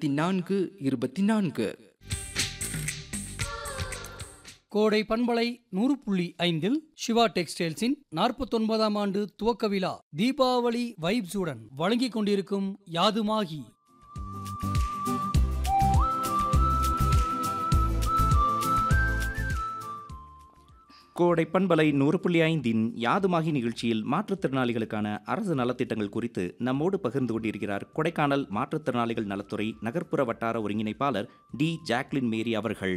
இருபத்தி நான்கு இருபத்தி நான்கு கோடை பண்பலை நூறு புள்ளி ஐந்தில் சிவா டெக்ஸ்டைல்ஸின் நாற்பத்தொன்பதாம் ஆண்டு துவக்க விழா தீபாவளி வைப்ஸுடன் வழங்கிக் கொண்டிருக்கும் யாதுமாகி கோடை பண்பலை நூறு புள்ளி ஐந்தின் யாதுமாகி நிகழ்ச்சியில் மாற்றுத்திறனாளிகளுக்கான அரசு நலத்திட்டங்கள் குறித்து நம்மோடு பகிர்ந்து கொண்டிருக்கிறார் கொடைக்கானல் மாற்றுத்திறனாளிகள் நலத்துறை நகர்ப்புற வட்டார ஒருங்கிணைப்பாளர் டி ஜாக்லின் மேரி அவர்கள்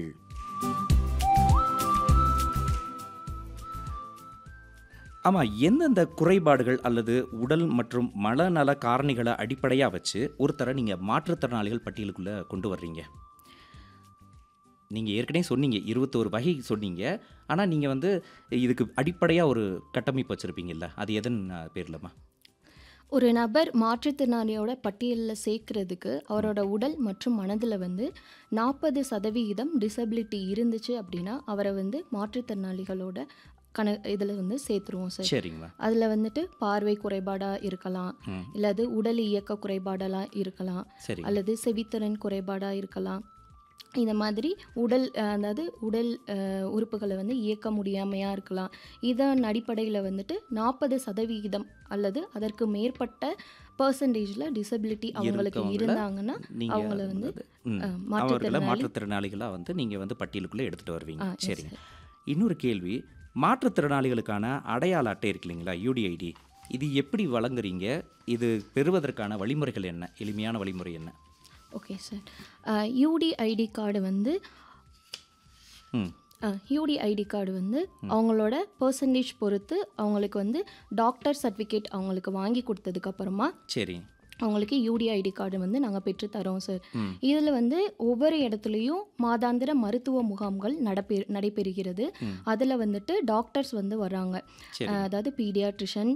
ஆமாம் எந்தெந்த குறைபாடுகள் அல்லது உடல் மற்றும் மனநல காரணிகளை அடிப்படையாக வச்சு ஒருத்தரை நீங்கள் மாற்றுத்திறனாளிகள் பட்டியலுக்குள்ளே கொண்டு வர்றீங்க நீங்கள் ஏற்கனவே சொன்னீங்க இருபத்தோரு வகை சொன்னீங்க ஆனால் நீங்கள் வந்து இதுக்கு அடிப்படையாக ஒரு கட்டமைப்பு வச்சுருப்பீங்கல்ல அது எதன் பேர்லம்மா ஒரு நபர் மாற்றுத்திறனாளியோட பட்டியலில் சேர்க்கறதுக்கு அவரோட உடல் மற்றும் மனதில் வந்து நாற்பது சதவிகிதம் டிசபிலிட்டி இருந்துச்சு அப்படின்னா அவரை வந்து மாற்றுத்திறனாளிகளோட கண இதில் வந்து சேர்த்துருவோம் சார் சரிங்கம்மா அதில் வந்துட்டு பார்வை குறைபாடாக இருக்கலாம் ம் இல்லது உடல் இயக்க குறைபாடெல்லாம் இருக்கலாம் சரி அல்லது செவித்திறன் குறைபாடாக இருக்கலாம் இந்த மாதிரி உடல் அஹ், அதாவது உடல் அஹ், உறுப்புகளை வந்து இயக்க முடியாமையாக இருக்கலாம் இதன் அடிப்படையில் வந்துட்டு நாற்பது சதவிகிதம் அல்லது அதற்கு மேற்பட்ட பர்சன்டேஜில் டிசபிலிட்டி அவங்களுக்கு இருக்கவங்கள இருந்தாங்கன்னா நீங்கள் அவங்கள வந்து ம், அஹ், அவர்களை மாற்றுத்திறனாளி மாற்றுத்திறனாளிகளாக வந்து நீங்கள் வந்து பட்டியலுக்குள்ளே எடுத்துகிட்டு வருவீங்க ஆ, yes, சரிங்க sir. இன்னொரு கேள்வி மாற்றுத்திறனாளிகளுக்கான அடையாள அட்டை இருக்கு இல்லைங்களா யூடிஐடி இது எப்படி வழங்குறீங்க இது பெறுவதற்கான வழிமுறைகள் என்ன எளிமையான வழிமுறை என்ன ஓகே சார் யூடிஐடி கார்டு வந்து ம் யூடிஐடி கார்டு வந்து அவங்களோட பர்சன்டேஜ் பொறுத்து அவங்களுக்கு வந்து டாக்டர் சர்டிஃபிகேட் அவங்களுக்கு வாங்கி கொடுத்ததுக்கப்புறமா சரி அவங்களுக்கு யூடிஐடி கார்டு வந்து நாங்கள் பெற்று தரோம் சார் ம் இதில் வந்து ஒவ்வொரு இடத்துலையும் மாதாந்திர மருத்துவ முகாம்கள் நடப்பெ நடைபெறுகிறது ம். அதில் வந்துட்டு டாக்டர்ஸ் வந்து வர்றாங்க சரி அஹ் அதாவது பீடியாட்ரிஷன்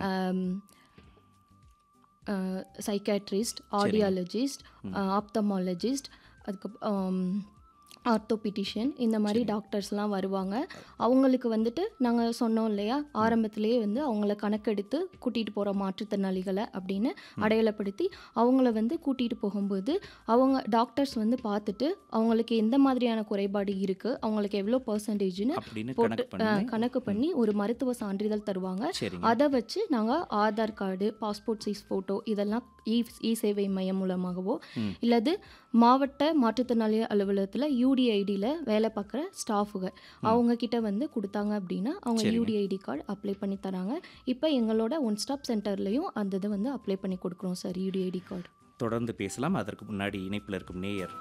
சைக்காட்ரிஸ்ட் ஆடியாலஜிஸ்ட் ஆப்தமாலஜிஸ்ட் அதுக்கப்புறம் ஆர்த்தோபிட்டிஷியன் இந்த மாதிரி டாக்டர்ஸ்லாம் வருவாங்க அவங்களுக்கு வந்துட்டு நாங்கள் சொன்னோம் இல்லையா ஆரம்பத்திலேயே வந்து அவங்கள கணக்கெடுத்து கூட்டிகிட்டு போகிற மாற்றுத்திறனாளிகளை அப்படின்னு அடையாளப்படுத்தி அவங்கள வந்து கூட்டிகிட்டு போகும்போது அவங்க டாக்டர்ஸ் வந்து பார்த்துட்டு அவங்களுக்கு எந்த மாதிரியான குறைபாடு இருக்குது அவங்களுக்கு எவ்வளோ பர்சன்டேஜ்னு அப்படின்னு போட்டு கணக்கு பண்ணி அஹ், கணக்கு பண்ணி ஒரு மருத்துவ சான்றிதழ் தருவாங்க சரிங்க அதை வச்சு நாங்கள் Aadhaar card passport size photo இதெல்லாம் இ இ சேவை மையம் மூலமாகவோ ம். இல்லது மாவட்ட மாற்றுத்திறனாளி அலுவலகத்தில் யூடிஐடியில் வேலை பார்க்குற ஸ்டாஃபுங்க அவங்க கிட்ட வந்து கொடுத்தாங்க அப்படின்னா அவங்க சரிங்க. யூடிஐடி கார்டு அப்ளை பண்ணி தராங்க இப்போ எங்களோட ஒன் ஸ்டாப் சென்டர்லையும் அந்த இதை வந்து அப்ளை பண்ணி கொடுக்குறோம் சார் யூடிஐடி கார்டு தொடர்ந்து பேசலாம் அதற்கு முன்னாடி இணைப்பில் இருக்கும் நேயர்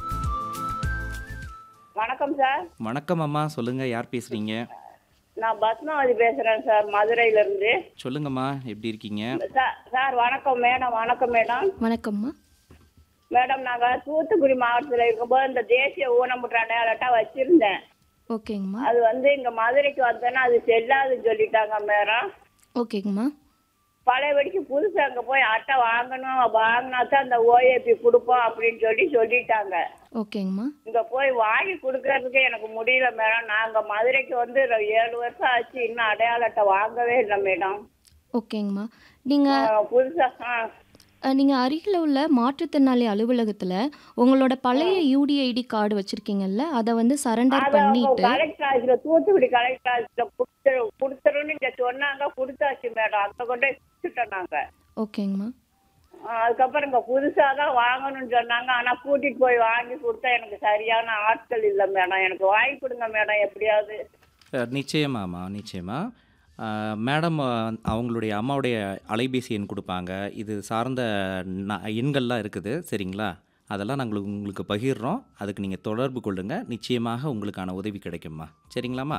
வணக்கம் சார் வணக்கம் அம்மா சொல்லுங்க யார் பேசுறீங்க நான் பத்மாவதி பேசுறேன் சார் மதுரையில இருந்து சொல்லுங்கம்மா எப்படி இருக்கீங்க சார் சார் வணக்கம் மேடம் வணக்கம் மேடம் வணக்கம்மா மேடம் நாங்க தூத்துக்குடி மாவட்டத்தில் இருக்கும்போது இந்த தேசிய ஊனமுற்ற அடையாளட்டா வச்சிருந்தேன் ஓகேங்கம்மா அது வந்து இங்க மதுரைக்கு வந்தேன்னா அது செல்லாதுன்னு சொல்லிட்டாங்க மேடம் ஓகேங்கம்மா பழையபடிக்கு புதுசு அங்க போய் அட்டை வாங்கணும் வாங்கினா தான் அந்த ஓஏபி கொடுப்போம் அப்படின்னு சொல்லி சொல்லிட்டாங்க ஓகேங்கம்மா இங்க போய் வாங்கி கொடுக்கறதுக்கு எனக்கு முடியல மேடம் நாங்க மதுரைக்கு வந்து ஒரு ஏழு வருஷம் ஆச்சு இன்னும் அடையாள அட்டை வாங்கவே இல்லை மேடம் ஓகேங்கம்மா நீங்கள் ஆ, புதுசா ஆ நீங்கள் அருகில் உள்ள மாற்றுத்திறனாளி அலுவலகத்தில் உங்களோட பழைய யூடிஐடி கார்டு வச்சுருக்கீங்கல்ல அதை வந்து சரண்டர் அத அவங்க பண்ணிட்டு கலெக்டர் ஆஃபீஸ்ல தூத்துக்குடி கலெக்டர் ஆஃபீஸ்ல கொடுத்து கொடுத்துருன்னு இங்க சொன்னாங்க கொடுத்தாச்சு மேடம் அங்க கொண்டு போய் கொடுத்துட்டோம் நாங்க ஓகேங்கம்மா ஆ, அதுக்கப்புறம் இங்க புதுசா தான் வாங்கணும்னு சொன்னாங்க ஆனா கூட்டிட்டு போய் வாங்கி கொடுத்தா எனக்கு சரியான ஆட்கள் இல்ல மேடம் எனக்கு வாங்கி கொடுங்க மேடம் எப்படியாவது அஹ், நிச்சயமாம்மா நிச்சயமா அஹ், மேடம் அஹ், அவங்களுடைய அம்மாவுடைய அலைபேசி எண் கொடுப்பாங்க இது சார்ந்த ந- எண்கள்லாம் இருக்குது சரிங்களா அதெல்லாம் நாங்கள் உங்களுக்கு பகிர்றோம் அதுக்கு நீங்கள் தொடர்பு கொள்ளுங்கள் நிச்சயமாக உங்களுக்கான உதவி கிடைக்கும்மா சரிங்களாம்மா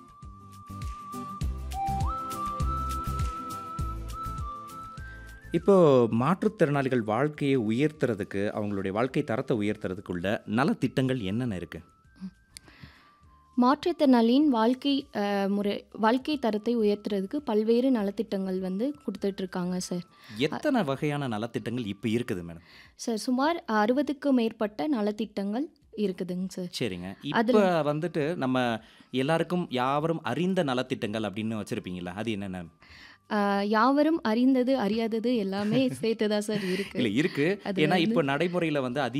இப்போ மாற்றுத்திறனாளிகள் வாழ்க்கையை உயர்த்துறதுக்கு அவங்களுடைய வாழ்க்கை தரத்தை உயர்த்துறதுக்குள்ள நலத்திட்டங்கள் என்னென்ன இருக்குது மாற்றுத்திறனாளியின் வாழ்க்கை அஹ், முறை வாழ்க்கை தரத்தை உயர்த்துறதுக்கு பல்வேறு நலத்திட்டங்கள் வந்து கொடுத்துட்டு இருக்காங்க சார் எத்தனை வகையான நலத்திட்டங்கள் இப்போ இருக்குது மேடம் சார் சுமார் அறுபதுக்கு மேற்பட்ட நலத்திட்டங்கள் இருக்குதுங்க சார் சரிங்க அதுல- இப்போ வந்துட்டு நம்ம எல்லாருக்கும் யாவரும் அறிந்த நலத்திட்டங்கள் அப்படின்னு வச்சிருப்பீங்களா அது என்னென்ன அஹ், யாவரும் அறிந்தது அறியாதது எல்லாமே சேர்த்து தான் சார் இருக்கு இல்லை இருக்கு அது ஏன்னா வந்து- இப்போ நடைமுறையில் வந்து அதிக